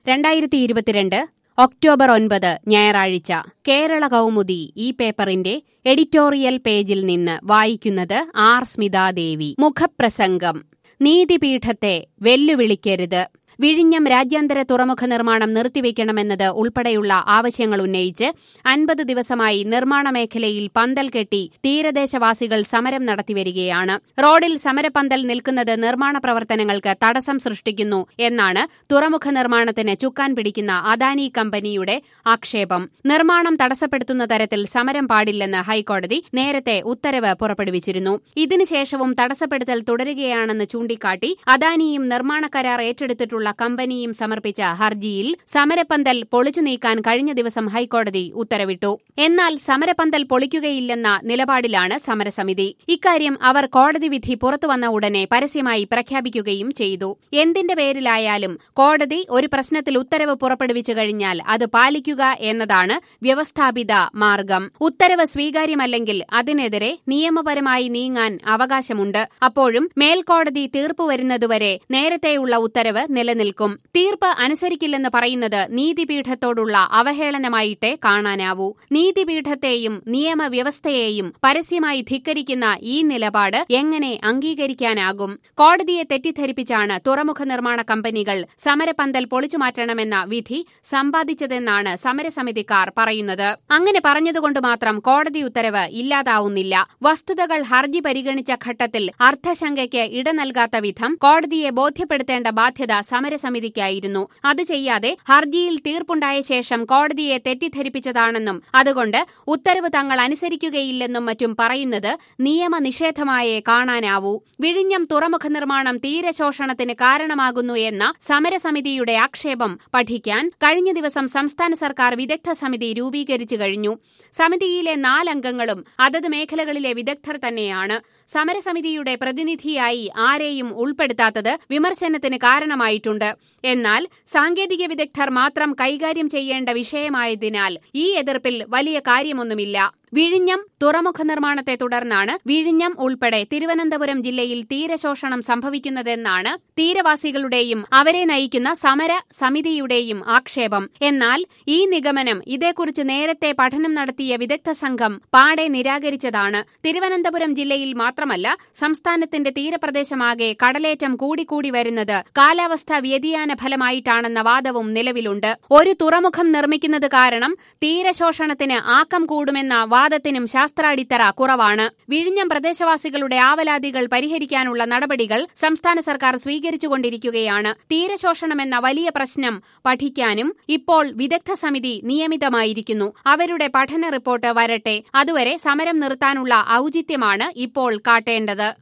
രണ്ടായിരത്തി ഇരുപത്തിരണ്ട് ഒക്ടോബർ ഒൻപത് ഞായറാഴ്ച കേരള കൗമുദി ഈ പേപ്പറിന്റെ എഡിറ്റോറിയൽ പേജിൽ നിന്ന് വായിക്കുന്നത് ആർ സ്മിതാദേവി മുഖപ്രസംഗം നീതിപീഠത്തെ വെല്ലുവിളിക്കരുത് വിഴിഞ്ഞം രാജ്യാന്തര തുറമുഖ നിർമ്മാണം നിർത്തിവെക്കണമെന്നത് ഉൾപ്പെടെയുള്ള ആവശ്യങ്ങൾ ഉന്നയിച്ച് അൻപത് ദിവസമായി നിർമ്മാണ മേഖലയിൽ പന്തൽ കെട്ടി തീരദേശവാസികൾ സമരം നടത്തിവരികയാണ് റോഡിൽ സമരപന്തൽ നിൽക്കുന്നത് നിർമ്മാണ പ്രവർത്തനങ്ങൾക്ക് തടസ്സം സൃഷ്ടിക്കുന്നു എന്നാണ് തുറമുഖ നിർമ്മാണത്തിന് ചുക്കാൻ പിടിക്കുന്ന അദാനി കമ്പനിയുടെ ആക്ഷേപം നിർമ്മാണം തടസ്സപ്പെടുത്തുന്ന തരത്തിൽ സമരം പാടില്ലെന്ന് ഹൈക്കോടതി നേരത്തെ ഉത്തരവ് പുറപ്പെടുവിച്ചിരുന്നു ഇതിനുശേഷവും തടസ്സപ്പെടുത്തൽ തുടരുകയാണെന്ന് ചൂണ്ടിക്കാട്ടി അദാനിയും നിർമ്മാണ കരാർ ഏറ്റെടുത്തിട്ടുള്ള കമ്പനിയും സമർപ്പിച്ച ഹർജിയിൽ സമരപ്പന്തൽ പൊളിച്ചു നീക്കാൻ കഴിഞ്ഞ ദിവസം ഹൈക്കോടതി ഉത്തരവിട്ടു എന്നാൽ സമരപ്പന്തൽ പൊളിക്കുകയില്ലെന്ന നിലപാടിലാണ് സമരസമിതി ഇക്കാര്യം അവർ കോടതി വിധി പുറത്തുവന്ന ഉടനെ പരസ്യമായി പ്രഖ്യാപിക്കുകയും ചെയ്തു എന്തിന്റെ പേരിലായാലും കോടതി ഒരു പ്രശ്നത്തിൽ ഉത്തരവ് പുറപ്പെടുവിച്ചു കഴിഞ്ഞാൽ അത് പാലിക്കുക എന്നതാണ് വ്യവസ്ഥാപിത മാർഗം ഉത്തരവ് സ്വീകാര്യമല്ലെങ്കിൽ അതിനെതിരെ നിയമപരമായി നീങ്ങാൻ അവകാശമുണ്ട് അപ്പോഴും മേൽക്കോടതി തീർപ്പ് വരുന്നതുവരെ നേരത്തെയുള്ള ഉത്തരവ് നിലനിൽക്കും തീർപ്പ് അനുസരിക്കില്ലെന്ന് പറയുന്നത് നീതിപീഠത്തോടുള്ള അവഹേളനമായിട്ടേ കാണാനാവൂ നീതിപീഠത്തെയും നിയമവ്യവസ്ഥയെയും പരസ്യമായി ധിക്കരിക്കുന്ന ഈ നിലപാട് എങ്ങനെ അംഗീകരിക്കാനാകും കോടതിയെ തെറ്റിദ്ധരിപ്പിച്ചാണ് തുറമുഖ നിർമ്മാണ കമ്പനികൾ സമരപന്തൽ പൊളിച്ചുമാറ്റണമെന്ന വിധി സമ്പാദിച്ചതെന്നാണ് സമരസമിതിക്കാർ പറയുന്നത് അങ്ങനെ പറഞ്ഞതുകൊണ്ട് മാത്രം കോടതി ഉത്തരവ് ഇല്ലാതാവുന്നില്ല വസ്തുതകൾ ഹർജി പരിഗണിച്ച ഘട്ടത്തിൽ അർത്ഥശങ്കയ്ക്ക് ഇട നൽകാത്ത വിധം കോടതിയെ ബോധ്യപ്പെടുത്തേണ്ട ബാധ്യത സമരസമിതിക്കായിരുന്നു അത് ചെയ്യാതെ ഹർജിയിൽ തീർപ്പുണ്ടായ ശേഷം കോടതിയെ തെറ്റിദ്ധരിപ്പിച്ചതാണെന്നും അതുകൊണ്ട് ഉത്തരവ് തങ്ങൾ അനുസരിക്കുകയില്ലെന്നും മറ്റും പറയുന്നത് നിയമനിഷേധമായേ കാണാനാവൂ വിഴിഞ്ഞം തുറമുഖ നിർമ്മാണം തീരശോഷണത്തിന് കാരണമാകുന്നു എന്ന സമരസമിതിയുടെ ആക്ഷേപം പഠിക്കാൻ കഴിഞ്ഞ ദിവസം സംസ്ഥാന സർക്കാർ വിദഗ്ധ സമിതി രൂപീകരിച്ചു കഴിഞ്ഞു സമിതിയിലെ നാലംഗങ്ങളും അതത് മേഖലകളിലെ വിദഗ്ധർ തന്നെയാണ് സമരസമിതിയുടെ പ്രതിനിധിയായി ആരെയും ഉൾപ്പെടുത്താത്തത് വിമർശനത്തിന് കാരണമായിട്ടുണ്ട് എന്നാൽ സാങ്കേതിക വിദഗ്ധർ മാത്രം കൈകാര്യം ചെയ്യേണ്ട വിഷയമായതിനാൽ ഈ എതിർപ്പിൽ വലിയ കാര്യമൊന്നുമില്ല വിഴിഞ്ഞം തുറമുഖ നിർമ്മാണത്തെ തുടർന്നാണ് വിഴിഞ്ഞം ഉൾപ്പെടെ തിരുവനന്തപുരം ജില്ലയിൽ തീരശോഷണം സംഭവിക്കുന്നതെന്നാണ് തീരവാസികളുടെയും അവരെ നയിക്കുന്ന സമര സമിതിയുടെയും ആക്ഷേപം എന്നാൽ ഈ നിഗമനം ഇതേക്കുറിച്ച് നേരത്തെ പഠനം നടത്തിയ വിദഗ്ധ സംഘം പാടെ നിരാകരിച്ചതാണ് തിരുവനന്തപുരം ജില്ലയിൽ മാത്രമല്ല സംസ്ഥാനത്തിന്റെ തീരപ്രദേശമാകെ കടലേറ്റം കൂടിക്കൂടി വരുന്നത് കാലാവസ്ഥാ വ്യതിയാന ഫലമായിട്ടാണെന്ന വാദവും നിലവിലുണ്ട് ഒരു തുറമുഖം നിർമ്മിക്കുന്നത് കാരണം തീരശോഷണത്തിന് ആക്കം കൂടുമെന്ന വാദത്തിനും ശാസ്ത്രാടിത്തറ കുറവാണ് വിഴിഞ്ഞം പ്രദേശവാസികളുടെ ആവലാതികൾ പരിഹരിക്കാനുള്ള നടപടികൾ സംസ്ഥാന സർക്കാർ സ്വീകരിച്ചുകൊണ്ടിരിക്കുകയാണ് തീരശോഷണമെന്ന വലിയ പ്രശ്നം പഠിക്കാനും ഇപ്പോൾ വിദഗ്ധ സമിതി നിയമിതമായിരിക്കുന്നു അവരുടെ പഠന റിപ്പോർട്ട് വരട്ടെ അതുവരെ സമരം നിർത്താനുള്ള ഔചിത്യമാണ് ഇപ്പോൾ കാട്ടേണ്ടത്